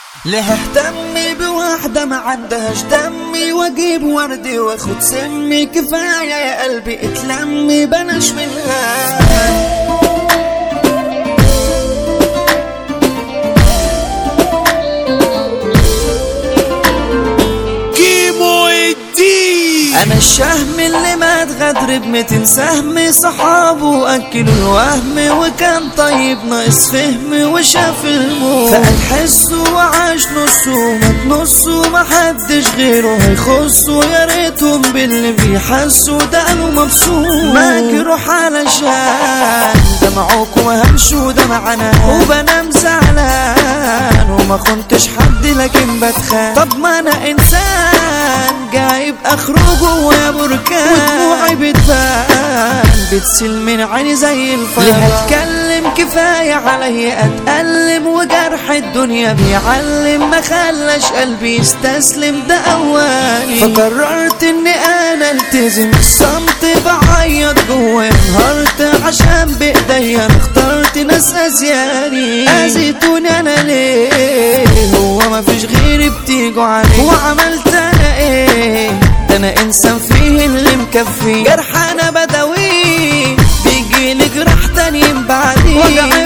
ليه اهتمي بواحدة ما عندهاش دمي واجيب وردي واخد سمي كفاية يا قلبي اتلمي بلاش منها كيمو الدين انا الشهم اللي مات غدر بمتين سهم صحابه اكلوا الوهم وكان طيب ناقص فهم وشاف الموت فقال حسه وعاش نصه ومات نصه ما حدش غيره هيخصه يا ريتهم باللي بيحسوا ده قالوا مبسوط مجروح علشان دمعوك وهمشوا دمعنا وبنام زعلان وما كنتش حد لكن بتخان طب ما انا انسان جايب اخره جوا بركان ودموعي بتبان بتسيل من عيني زي الفرح ليه اتكلم كفايه عليا اتألم وجرح الدنيا بيعلم ما خلاش قلبي يستسلم ده اواني فقررت اني انا التزم الصمت بعيط جوا انهارت عشان بايديا انا اخترت ناس ازياني اذيتوني انا ليه هو ما فيش غيري بتيجوا عليه وعملت انا ايه ده انا انسان فيه اللي مكفي جرح انا بداويه بيجي لي جراح تاني بعدي وجعي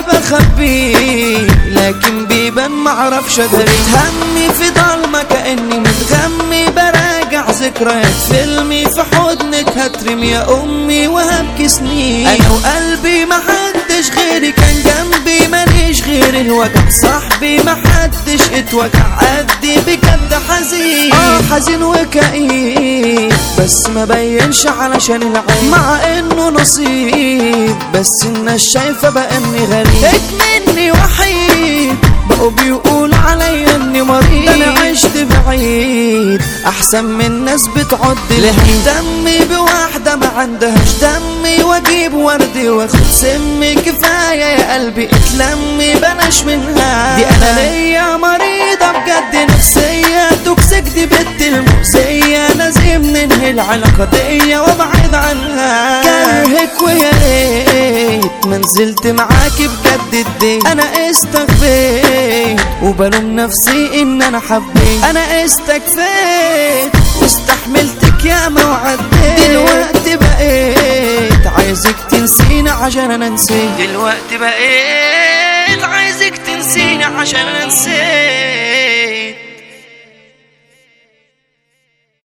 بخبيه لكن بيبان معرفش ادري همي في ضلمه كاني متغمي براجع ذكريات فيلمي في حضنك هترمي يا امي وهبكي سنين انا وقلبي ما حدش غيري كان جنبي ماليش غير الوجع صاحبي ما حدش اتوجع قدي بجد حزين اه حزين وكئيب بس ما بينش علشان العين مع انه نصيب بس الناس شايفه بقى اني غريب مني وحيد بقوا بيقولوا عليا اني مريض ده انا عشت بعيد احسن من ناس بتعد ليه دمي بواحده ما عندهاش دمي واجيب وردي واخد سمي كفايه يا قلبي اتلمي بلاش منها دي انا ليا مريضه بجد نفسيه توكسيك دي بنت المؤذيه لازم ننهي العلاقه دي وابعد عنها كرهك ويا ريت ما نزلت معاكي بجد الدين انا استخبيت وبلوم نفسي ان انا حبيت انا استكفيت واستحملتك يا ما وعديت دلوقتي بقيت عايزك تنسيني عشان انا نسيت دلوقتي بقيت عايزك تنسيني عشان انا نسيت